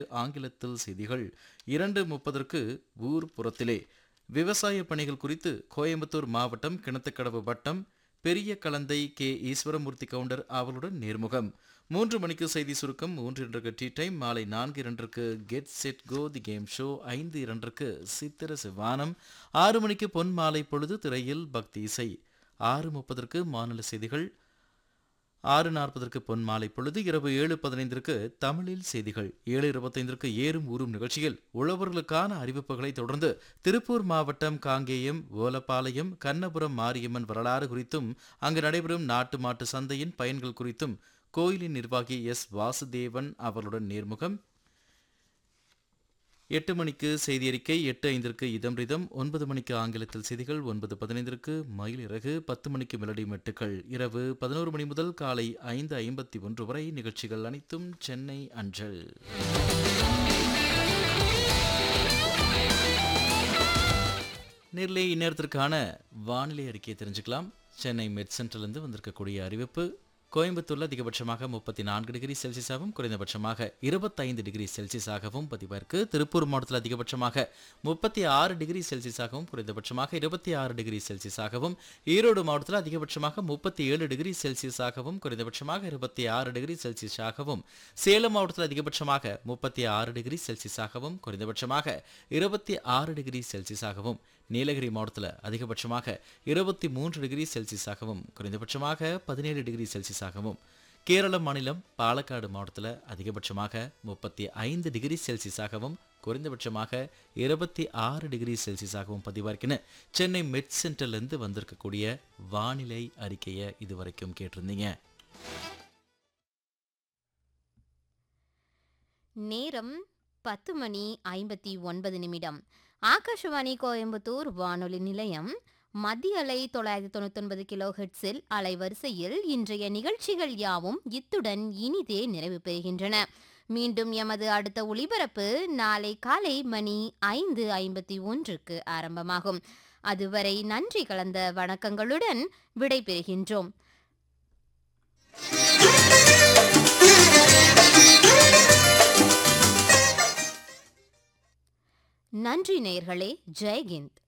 ஆங்கிலத்தில் செய்திகள் இரண்டு முப்பதற்கு ஊர் புறத்திலே விவசாய பணிகள் குறித்து கோயம்புத்தூர் மாவட்டம் கிணத்துக்கடவு வட்டம் பெரிய கலந்தை கே ஈஸ்வரமூர்த்தி கவுண்டர் அவர்களுடன் நேர்முகம் மூன்று மணிக்கு செய்தி சுருக்கம் மூன்று இரண்டுக்கு டீ டைம் மாலை நான்கு இரண்டிற்கு get set go the game show ஐந்து இரண்டிற்கு சித்திர சிவானம் ஆறு மணிக்கு பொன் மாலை பொழுது திரையில் பக்தி இசை ஆறு முப்பதற்கு மாநில செய்திகள் ஆறு நாற்பதற்கு பொன் மாலை பொழுது இரவு ஏழு பதினைந்திற்கு தமிழில் செய்திகள் ஏழு இருபத்தைந்திற்கு ஏறும் ஊறும் நிகழ்ச்சியில் உழவர்களுக்கான அறிவிப்புகளை தொடர்ந்து திருப்பூர் மாவட்டம் காங்கேயம் ஓலப்பாளையம் கண்ணபுரம் மாரியம்மன் வரலாறு குறித்தும் அங்கு நடைபெறும் நாட்டு மாட்டு சந்தையின் பயன்கள் குறித்தும் கோயிலின் நிர்வாகி எஸ் வாசுதேவன் அவர்களுடன் நேர்முகம் எட்டு மணிக்கு செய்தி அறிக்கை எட்டு ஐந்திற்கு இதம் ரிதம் ஒன்பது மணிக்கு ஆங்கிலத்தில் செய்திகள் ஒன்பது பதினைந்திற்கு மயில் இறகு பத்து மணிக்கு மெலடி மெட்டுக்கள் இரவு பதினோரு மணி முதல் காலை ஐந்து ஐம்பத்தி ஒன்று வரை நிகழ்ச்சிகள் அனைத்தும் சென்னை அஞ்சல் நேரிலே இந்நேரத்திற்கான வானிலை அறிக்கையை தெரிஞ்சுக்கலாம் சென்னை மெட் சென்டர்லேருந்து வந்திருக்கக்கூடிய அறிவிப்பு கோயம்புத்தூர்ல அதிகபட்சமாக முப்பத்தி நான்கு டிகிரி செல்சியஸாகவும் குறைந்தபட்சமாக இருபத்தைந்து டிகிரி செல்சியஸாகவும் பதிவாயிருக்கு திருப்பூர் மாவட்டத்தில் அதிகபட்சமாக முப்பத்தி ஆறு டிகிரி செல்சியஸாகவும் குறைந்தபட்சமாக இருபத்தி ஆறு டிகிரி செல்சியஸாகவும் ஈரோடு மாவட்டத்தில் அதிகபட்சமாக முப்பத்தி ஏழு டிகிரி செல்சியஸாகவும் குறைந்தபட்சமாக இருபத்தி ஆறு டிகிரி செல்சியஸாகவும் சேலம் மாவட்டத்தில் அதிகபட்சமாக முப்பத்தி ஆறு டிகிரி செல்சியஸாகவும் குறைந்தபட்சமாக இருபத்தி ஆறு டிகிரி செல்சியஸாகவும் நீலகிரி மாவட்டத்தில் அதிகபட்சமாக இருபத்தி மூன்று டிகிரி செல்சியஸாகவும் குறைந்தபட்சமாக பதினேழு டிகிரி செல்சியஸாகவும் கேரள மாநிலம் பாலக்காடு மாவட்டத்தில் அதிகபட்சமாக முப்பத்தி ஐந்து டிகிரி செல்சியஸாகவும் குறைந்தபட்சமாக இருபத்தி ஆறு டிகிரி செல்சியஸாகவும் பதிவாயிருக்குன்னு சென்னை மெட் சென்டர்லேருந்து வந்திருக்கக்கூடிய வானிலை அறிக்கையை இதுவரைக்கும் கேட்டிருந்தீங்க நேரம் பத்து மணி ஐம்பத்தி ஒன்பது நிமிடம் ஆகாஷவாணி கோயம்புத்தூர் வானொலி நிலையம் மத்திய அலை தொள்ளாயிரத்தி தொண்ணூத்தி ஒன்பது கிலோ ஹெட்ஸில் அலைவரிசையில் இன்றைய நிகழ்ச்சிகள் யாவும் இத்துடன் இனிதே நிறைவு பெறுகின்றன மீண்டும் எமது அடுத்த ஒளிபரப்பு நாளை காலை மணி ஐந்து ஐம்பத்தி ஒன்றுக்கு ஆரம்பமாகும் அதுவரை நன்றி கலந்த வணக்கங்களுடன் விடைபெறுகின்றோம் நன்றி நேயர்களே ஜெய்ஹிந்த்